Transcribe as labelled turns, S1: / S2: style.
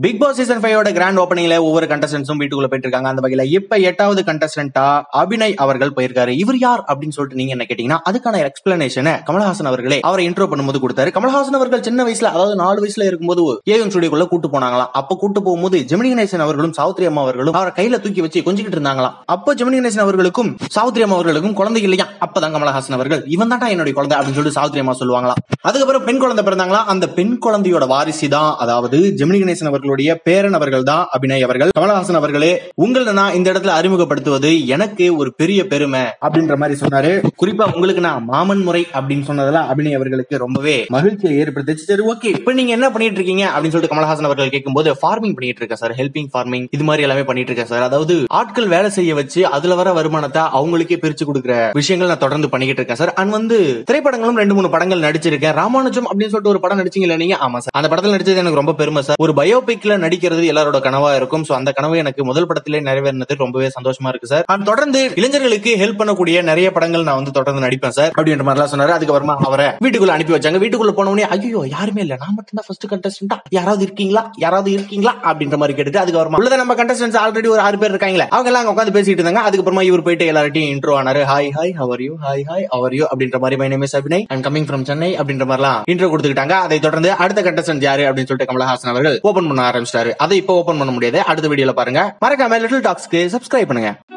S1: big boss season ஃபைவோட grand ஓப்பனிங்ல ஒவ்வொரு கண்டஸ்டன்ஸும் வீட்டுக்குள்ள போயிட்டு இருக்காங்க அந்த வகையில இப்ப எட்டாவது கண்டஸ்டன்டா அபிநய் அவர்கள் போயிருக்காரு இவர் யார் அப்படின்னு சொல்லிட்டு நீங்க என்ன கேட்டீங்கன்னா அதுக்கான எக்ஸ்பிளனேஷனை கமலஹாசன் அவர்களே அவரை இன்ட்ரோ பண்ணும்போது கொடுத்தாரு கமலஹாசன் அவர்கள் சின்ன வயசுல அதாவது நாலு வயசுல இருக்கும்போது ஏஎம் ஸ்டுடியோக்குள்ள கூட்டு போனாங்களாம் அப்ப கூட்டு போகும்போது ஜெமினி கணேசன் அவர்களும் சாவித்ரி அம்மா அவர்களும் அவரை கையில தூக்கி வச்சு கொஞ்சிக்கிட்டு இருந்தாங்களாம் அப்ப ஜெமினி கணேசன் அவர்களுக்கும் சாவித்ரி அம்மா அவர்களுக்கும் குழந்தை இல்லையா அப்பதான் கமலஹாசன் அவர்கள் இவன் தான்டா என்னுடைய குழந்தை அப்படின்னு சொல்லிட்டு சாவித்ரி அம்மா சொல்லுவாங்களாம் அதுக்கப்புறம் பெண் குழந்தை பிறந்தாங்களா அந்த பெண் குழந்தையோட வாரிசு தான் அதாவது ஜெமினி கணேசன் அவர்களுடைய பேரன் அவர்கள் தான் அபிநய் அவர்கள் கமலஹாசன் அவர்களே உங்களை நான் இந்த இடத்துல அறிமுகப்படுத்துவது எனக்கு ஒரு பெரிய பெருமை அப்படின்ற மாதிரி சொன்னாரு குறிப்பா உங்களுக்கு நான் மாமன் முறை அப்படின்னு சொன்னதெல்லாம் அபிநய் அவர்களுக்கு ரொம்பவே மகிழ்ச்சியை ஏற்படுத்துச்சு சரி ஓகே இப்ப நீங்க என்ன பண்ணிட்டு இருக்கீங்க அப்படின்னு சொல்லிட்டு கமலஹாசன் அவர்கள் கேட்கும்போது ஃபார்மிங் பண்ணிட்டு இருக்கேன் சார் ஹெல்பிங் ஃபார்மிங் இது மாதிரி எல்லாமே பண்ணிட்டு இருக்கேன் சார் அதாவது ஆட்கள் வேலை செய்ய வச்சு அதுல வர வருமானத்தை அவங்களுக்கே பிரிச்சு கொடுக்குற விஷயங்கள் நான் தொடர்ந்து பண்ணிக்கிட்டு இருக்கேன் சார் அண்ட் வந்து திரைப்படங்களும் ரெண்டு மூணு படங்கள் நடிச்சிருக்கேன் ராமானுஜம் அப்படின்னு சொல்லிட்டு ஒரு படம் நடிச்சீங்களா நீங்க ஆமா சார் அந்த படத்துல நடிச்சது எனக்கு ரொம்ப பெருமை சார் ஒரு பயோபிக்ல நடிக்கிறது எல்லாரோட கனவா இருக்கும் சோ அந்த கனவு எனக்கு முதல் படத்திலே நிறைவேறினது ரொம்பவே சந்தோஷமா இருக்கு சார் அண்ட் தொடர்ந்து இளைஞர்களுக்கு ஹெல்ப் பண்ணக்கூடிய நிறைய படங்கள் நான் வந்து தொடர்ந்து நடிப்பேன் சார் அப்படின்ற மாதிரி சொன்னாரு அதுக்கப்புறமா அவரை வீட்டுக்குள்ள அனுப்பி வச்சாங்க வீட்டுக்குள்ள போன உடனே ஐயோ யாருமே இல்ல நான் மட்டும் தான் ஃபர்ஸ்ட் கண்டஸ்டன்டா யாராவது இருக்கீங்களா யாராவது இருக்கீங்களா அப்படின்ற மாதிரி கேட்டுட்டு அதுக்கப்புறமா உள்ளத நம்ம கண்டஸ்டன்ஸ் ஆல்ரெடி ஒரு ஆறு பேர் இருக்காங்களே அவங்க எல்லாம் அங்க உட்காந்து பேசிட்டு இருந்தாங்க அதுக்கப்புறமா இவர் போயிட்டு எல்லார்ட்டையும் இன்ட்ரோ ஆனாரு hi hi how are you hi hi how are you அப்படின்ற மாதிரி my name is Abhinay and coming from Chennai அப்படின்ற மாதிரிலாம் இன்ட்ரோ கொடுத்துக்கிட்டாங்க அதை தொடர்ந்து அடுத்த கண்டஸ்டன்ட் யாரு அப்படின்னு சொல்லிட்டு கமலஹாசன் அவர்கள் ஓபன் பண்ண ஆரம்பிச்சிட்டாரு அதை இப்போ ஓபன் பண்ண முடியாது அடுத்த வீடியோல பாருங்க மறக்காம லிட்டில் டாக்ஸ்க்கு சப்ஸ்கிரைப் பண்ணுங்க